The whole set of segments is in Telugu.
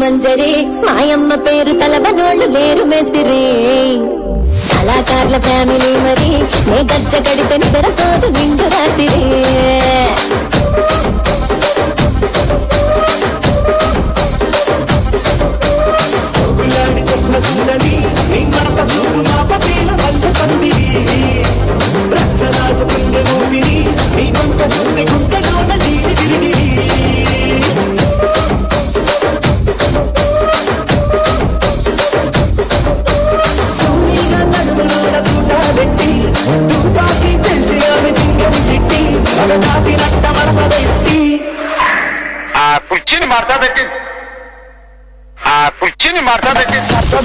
మంజరి మాయమ్మ పేరు తలబనోళ్ళు లేరు మేస్తిరి కళాకారుల ఫ్యామిలీ మరి నే గజ్జ కడితే నిద్రపోదు నిండు రాత్రి సోకులాడి స్వప్న సుందరి నీ మడత సూపు మా పటేల మల్లె పందిరి రచ్చరాజ పుండె ఊపిరి నీ వంక చూస్తే గుంటలోన నీరి విరిడిరి తుమ్మిన నడుములోన తూట పెట్టి తుపాకి పెంచి ఆమె దింగని చిట్టి ఒక జాతి నట్ట మడత పెట్టి ఆ కుర్చీని మార్చబెట్టి ఆ కుర్చీని మార్చబెట్టి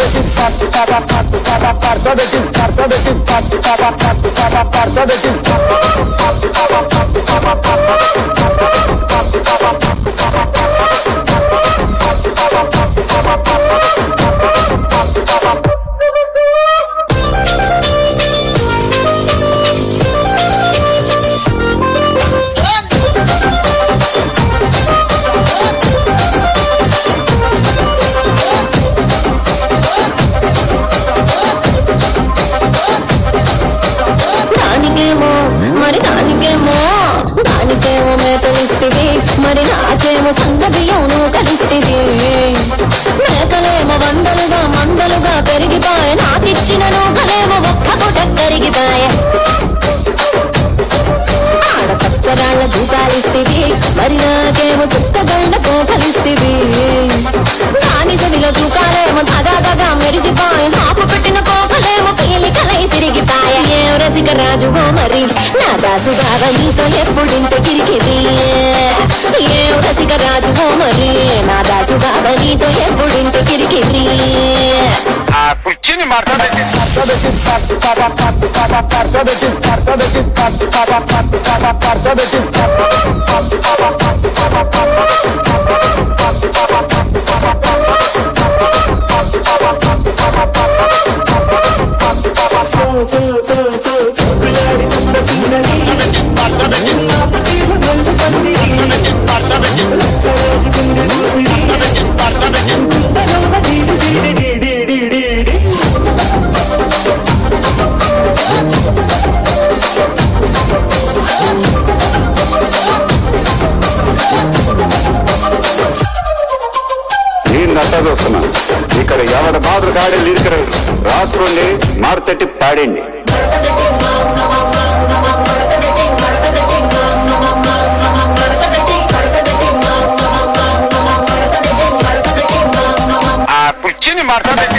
దానికేమో మరి దానికేమో దానికేమో మేకలిస్తివి మరి నాకేమో సన్న బియ్యం నువ్వు కలిస్తివి మేకలేమో వందలుగా మందలుగా పెరిగిపాయ నాకిచ్చిన నూకలేమో ఒక్క పూట కరిగిపాయ ఆడపచ్చరాళ్ళ దూకాలిస్తివి మరి నాకేమో చుక్కగండ పోకలిస్తివి దాని చెవిలో దూకాలేమో దగా దగా మెరిసిపాయ నాకు పెట్టిన కోకలేమో పీలికలై సిరిగిపాయ ఏం రసిక రాజువో మరి నా దాసు బావ నీతో ఎప్పుడింత కిరికిరి ఏం రసిక రాజువో మరి నా దాసు బావ నీతో ఎప్పుడింత కిరికిరి ఆ కుర్చీని మార్చబెట్టి సో సో సో సో సోకులాడి స్వప్న సుందరి నా పటేల మల్లె పందిరి రచ్చరాజ పుండె ఊపిరి గుంటలోన నీరి విరిడి డి డి డి డి నేను నట్టా చూస్తున్నా ఇక్కడ ఎవరి బాధలు కాడే లిరికరు రాసుకోండి మారుతట్టి పాడండి ఆ కుర్చీని మార్చబెట్టి